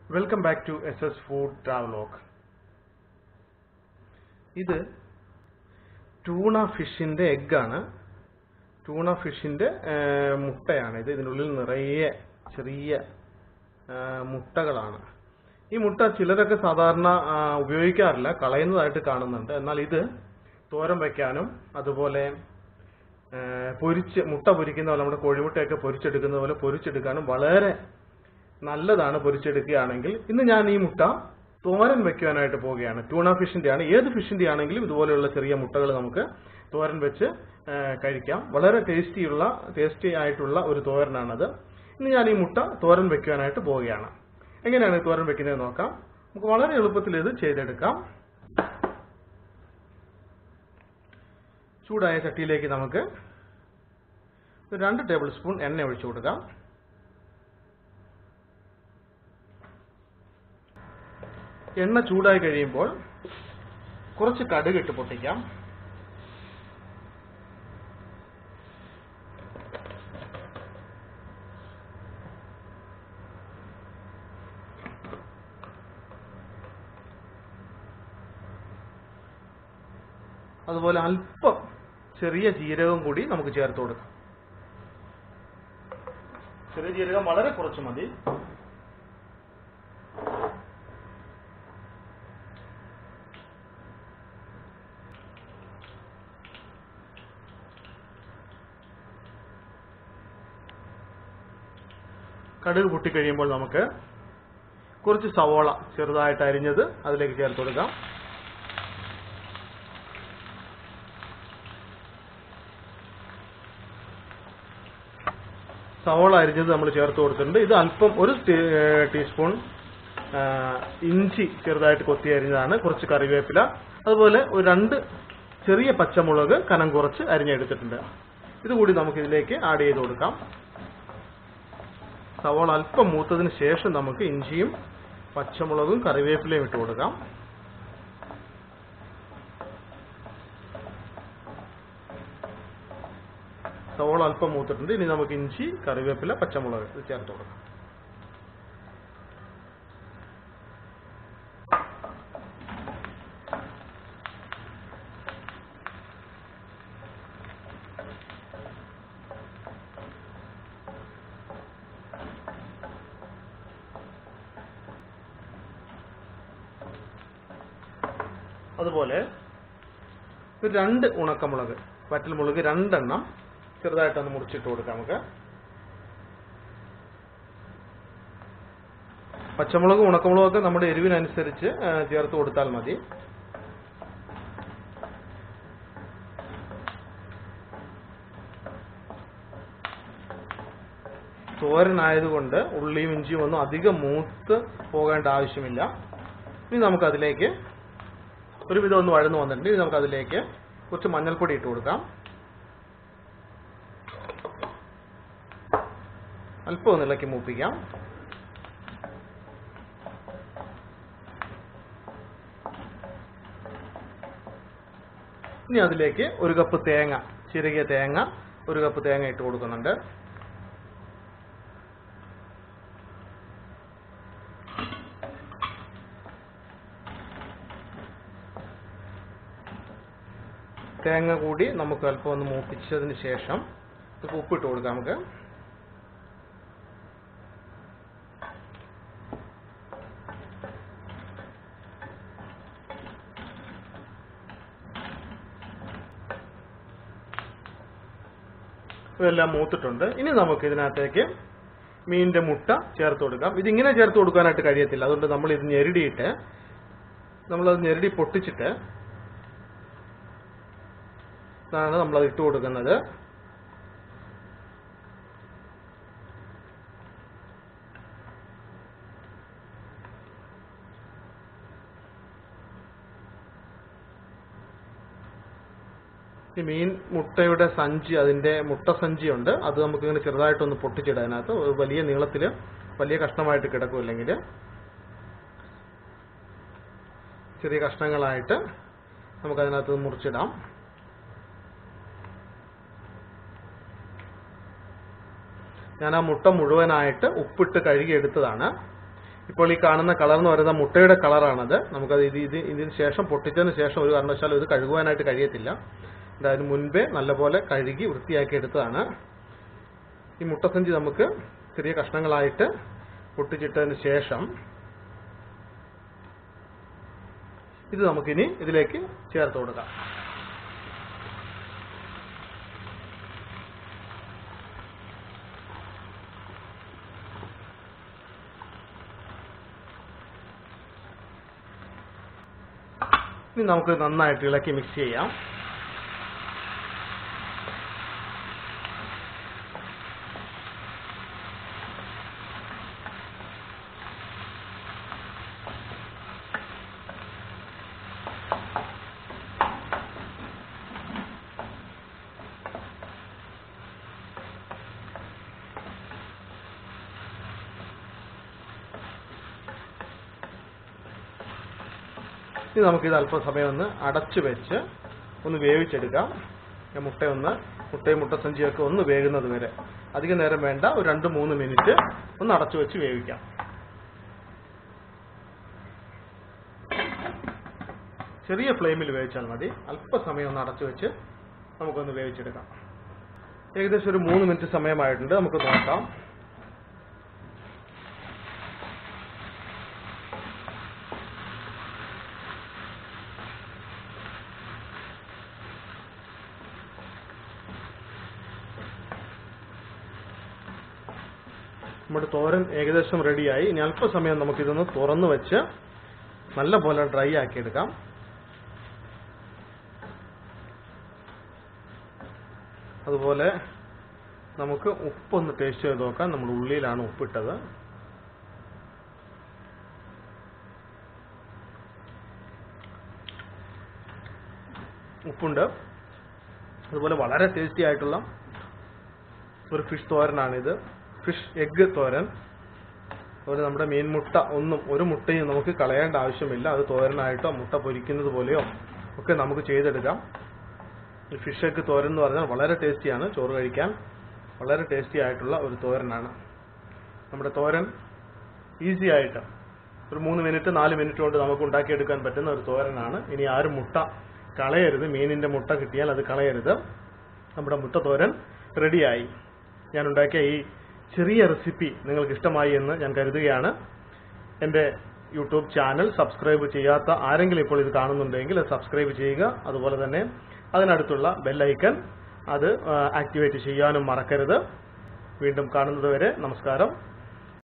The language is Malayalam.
welcome back to S S food travelogue ഇത് ടൂണ ഫിഷിന്റെ എഗ്ഗാണ് ടൂണ ഫിഷിന്റെ മുട്ടയാണ് ഇത് ഇതിനുള്ളിൽ നിറയെ ചെറിയ ആ, മുട്ടകളാണ് ഈ മുട്ട ചിലരൊക്കെ സാധാരണ ആ, ഉപയോഗിക്കാറില്ല കളയുന്നതായിട്ട് കാണുന്നുണ്ട് എന്നാൽ ഇത് തോരൻ വയ്ക്കാനും അതുപോലെ ആ, പൊരിച്ച് മുട്ട പൊരിക്കുന്ന പോലെ നമ്മുടെ കോഴിമുട്ടയൊക്കെ പൊരിച്ചെടുക്കുന്ന പോലെ പൊരിച്ചെടുക്കാനും വളരെ നല്ലതാണ് പൊരിച്ചെടുക്കുകയാണെങ്കിൽ ഇന്ന് ഞാൻ ഈ മുട്ട തോരൻ വെക്കുവാനായിട്ട് പോവുകയാണ് ട്യൂണ ഫിഷിന്റെ ആണ് ഏത് ഫിഷിന്റെ ആണെങ്കിലും ഇതുപോലെയുള്ള ചെറിയ മുട്ടകൾ നമുക്ക് തോരൻ വെച്ച് ആ, കഴിക്കാം വളരെ ടേസ്റ്റിയുള്ള ടേസ്റ്റി ആയിട്ടുള്ള ഒരു തോരനാണത് ഇന്ന് ഞാൻ ഈ മുട്ട തോരൻ വെക്കുവാനായിട്ട് പോവുകയാണ് എങ്ങനെയാണ് ഈ തോരൻ വെക്കുന്നത് നോക്കാം നമുക്ക് വളരെ എളുപ്പത്തിൽ ഇത് ചെയ്തെടുക്കാം ചൂടായ ചട്ടിയിലേക്ക് നമുക്ക് ഒരു രണ്ട് ടേബിൾ സ്പൂൺ എണ്ണ ഒഴിച്ചു കൊടുക്കാം എണ്ണ ചൂടായി കഴിയുമ്പോൾ കുറച്ച് കടുക് ഇട്ട് പൊട്ടിക്കാം അതുപോലെ അല്പം ചെറിയ ജീരകം കൂടി നമുക്ക് ചേർത്ത് കൊടുക്കാം ചെറിയ ജീരകം വളരെ കുറച്ച് മതി കടുക് പൊട്ടിക്കഴിയുമ്പോൾ നമുക്ക് കുറച്ച് സവോള ചെറുതായിട്ട് അരിഞ്ഞത് അതിലേക്ക് ചേർത്ത് കൊടുക്കാം സവോള അരിഞ്ഞത് നമ്മൾ ചേർത്ത് കൊടുത്തിട്ടുണ്ട് ഇത് അല്പം ഒരു ടീ- ഏഹ് ടീസ്പൂൺ ആ, ഇഞ്ചി ചെറുതായിട്ട് കൊത്തി അരിഞ്ഞതാണ് കുറച്ച് കറിവേപ്പില അതുപോലെ ഒരു രണ്ട് ചെറിയ പച്ചമുളക് കനം കുറച്ച് അരിഞ്ഞെടുത്തിട്ടുണ്ട് ഇതുകൂടി നമുക്ക് ഇതിലേക്ക് ആഡ് ചെയ്ത് കൊടുക്കാം സവോള അല്പം മൂത്തതിന് ശേഷം നമുക്ക് ഇഞ്ചിയും പച്ചമുളകും കറിവേപ്പിലയും ഇട്ട് കൊടുക്കാം സവോള അല്പം മൂത്തിട്ടുണ്ട് ഇനി നമുക്ക് ഇഞ്ചി കറിവേപ്പില പച്ചമുളക് ഇത് ചേർത്ത് കൊടുക്കാം അതുപോലെ ഒരു രണ്ട് ഉണക്കമുളക് വറ്റൽമുളക് രണ്ടെണ്ണം ചെറുതായിട്ടൊന്ന് മുറിച്ചിട്ട് കൊടുക്കാം നമുക്ക് പച്ചമുളകും ഉണക്കമുളകും ഒക്കെ നമ്മുടെ എരിവിനനുസരിച്ച് ആ, ചേർത്ത് കൊടുത്താൽ മതി തോരനായതുകൊണ്ട് ഉള്ളിയും ഇഞ്ചിയും ഒന്നും അധികം മൂത്ത് പോകേണ്ട ആവശ്യമില്ല ഇനി നമുക്ക് അതിലേക്ക് ഒരുവിധം ഒന്ന് വഴന്നു വന്നിട്ടുണ്ട് ഇനി നമുക്ക് അതിലേക്ക് കുറച്ച് മഞ്ഞൾപ്പൊടി ഇട്ട് കൊടുക്കാം അല്പം ഒന്ന് ഇളക്കി മൂപ്പിക്കാം ഇനി അതിലേക്ക് ഒരു കപ്പ് തേങ്ങ ചിരകിയ തേങ്ങ ഒരു കപ്പ് തേങ്ങ ഇട്ട് കൊടുക്കുന്നുണ്ട് തേങ്ങ കൂടി നമുക്ക് അല്പം ഒന്ന് മൂപ്പിച്ചതിന് ശേഷം നമുക്ക് ഉപ്പിട്ട് കൊടുക്കാം നമുക്ക് ഇതെല്ലാം മൂത്തിട്ടുണ്ട് ഇനി നമുക്ക് ഇതിനകത്തേക്ക് മീനിന്റെ മുട്ട ചേർത്ത് കൊടുക്കാം ഇതിങ്ങനെ ചേർത്ത് കൊടുക്കാനായിട്ട് കഴിയത്തില്ല അതുകൊണ്ട് നമ്മൾ ഇത് ഞെരടിയിട്ട് നമ്മളത് ഞെരടി പൊട്ടിച്ചിട്ട് ഇതാണ് നമ്മൾ ഇട്ട് കൊടുക്കുന്നത് ഈ മീൻ മുട്ടയുടെ സഞ്ചി അതിന്റെ മുട്ട സഞ്ചിയുണ്ട് അത് നമുക്ക് ഇങ്ങനെ ചെറുതായിട്ടൊന്ന് പൊട്ടിച്ചിടാം അതിനകത്ത് ഒരു വലിയ നീളത്തില് വലിയ കഷ്ണമായിട്ട് കിടക്കും അല്ലെങ്കിൽ ചെറിയ കഷ്ണങ്ങളായിട്ട് നമുക്ക് അതിനകത്ത് മുറിച്ചിടാം ഞാൻ ആ മുട്ട മുഴുവനായിട്ട് ഉപ്പിട്ട് കഴുകി എടുത്തതാണ് ഇപ്പോൾ ഈ കാണുന്ന കളർ എന്ന് പറയുന്നത് മുട്ടയുടെ കളറാണത് നമുക്കത് ഇത് ഇത് ഇതിന് ശേഷം പൊട്ടിച്ചതിന് ശേഷം ഒരു കാരണവശാലും ഇത് കഴുകുവാനായിട്ട് കഴിയത്തില്ല ഇത് അതിന് മുൻപേ നല്ലപോലെ കഴുകി വൃത്തിയാക്കി എടുത്തതാണ് ഈ മുട്ടസഞ്ചി നമുക്ക് ചെറിയ കഷ്ണങ്ങളായിട്ട് പൊട്ടിച്ചിട്ടതിന് ശേഷം ഇത് നമുക്കിനി ഇതിലേക്ക് ചേർത്ത് കൊടുക്കാം ഇനി നമുക്ക് നന്നായിട്ട് ഇളക്കി മിക്സ് ചെയ്യാം ഇനി നമുക്കിത് അല്പസമയം ഒന്ന് അടച്ചു വെച്ച് ഒന്ന് വേവിച്ചെടുക്കാം ഈ മുട്ടയൊന്ന് മുട്ടയും മുട്ടസഞ്ചിയൊക്കെ ഒന്ന് വേകുന്നത് വരെ അധികം നേരം വേണ്ട ഒരു രണ്ട് മൂന്ന് മിനിറ്റ് ഒന്ന് അടച്ചു വെച്ച് വേവിക്കാം ചെറിയ ഫ്ലെയിമിൽ വേവിച്ചാൽ മതി അല്പസമയം ഒന്ന് അടച്ചു വെച്ച് നമുക്കൊന്ന് വേവിച്ചെടുക്കാം ഏകദേശം ഒരു മൂന്ന് മിനിറ്റ് സമയമായിട്ടുണ്ട് നമുക്ക് നോക്കാം നമ്മുടെ തോരൻ ഏകദേശം റെഡിയായി ഇനി അല്പസമയം നമുക്കിതൊന്ന് തുറന്നു വെച്ച് നല്ല പോലെ ഡ്രൈ ആക്കി എടുക്കാം അതുപോലെ നമുക്ക് ഉപ്പൊന്ന് ടേസ്റ്റ് ചെയ്ത് നോക്കാം നമ്മുടെ ഉള്ളിയിലാണ് ഉപ്പിട്ടത് ഉപ്പുണ്ട് അതുപോലെ വളരെ ടേസ്റ്റി ആയിട്ടുള്ള ഒരു ഫിഷ് തോരനാണിത് ഫിഷ് എഗ്ഗ് തോരൻ അതുപോലെ നമ്മുടെ മീൻ മുട്ട ഒന്നും ഒരു മുട്ടയും നമുക്ക് കളയേണ്ട ആവശ്യമില്ല അത് തോരനായിട്ടോ മുട്ട പൊരിക്കുന്നത് പോലെയോ ഒക്കെ നമുക്ക് ചെയ്തെടുക്കാം ഈ ഫിഷ് എഗ്ഗ് തോരൻ എന്ന് പറഞ്ഞാൽ വളരെ ടേസ്റ്റിയാണ് ചോറ് കഴിക്കാൻ വളരെ ടേസ്റ്റി ആയിട്ടുള്ള ഒരു തോരനാണ് നമ്മുടെ തോരൻ ഈസി ആയിട്ട് ഒരു മൂന്ന് മിനിറ്റ് നാല് മിനിറ്റ് കൊണ്ട് നമുക്ക് ഉണ്ടാക്കിയെടുക്കാൻ പറ്റുന്ന ഒരു തോരനാണ് ഇനി ആരും മുട്ട കളയരുത് മീനിന്റെ മുട്ട കിട്ടിയാൽ അത് കളയരുത് നമ്മുടെ മുട്ട തോരൻ റെഡിയായി ഞാൻ ഉണ്ടാക്കിയ ഈ ചെറിയ റെസിപ്പി നിങ്ങൾക്ക് ഇഷ്ടമായി എന്ന് ഞാൻ കരുതുകയാണ് എൻ്റെ യൂട്യൂബ് ചാനൽ സബ്സ്ക്രൈബ് ചെയ്യാത്ത ആരെങ്കിലും ഇപ്പോൾ ഇത് കാണുന്നുണ്ടെങ്കിൽ അത് സബ്സ്ക്രൈബ് ചെയ്യുക അതുപോലെ തന്നെ അതിനടുത്തുള്ള ബെല്ലൈക്കൺ അത് ആക്ടിവേറ്റ് ചെയ്യാനും മറക്കരുത് വീണ്ടും കാണുന്നതുവരെ നമസ്കാരം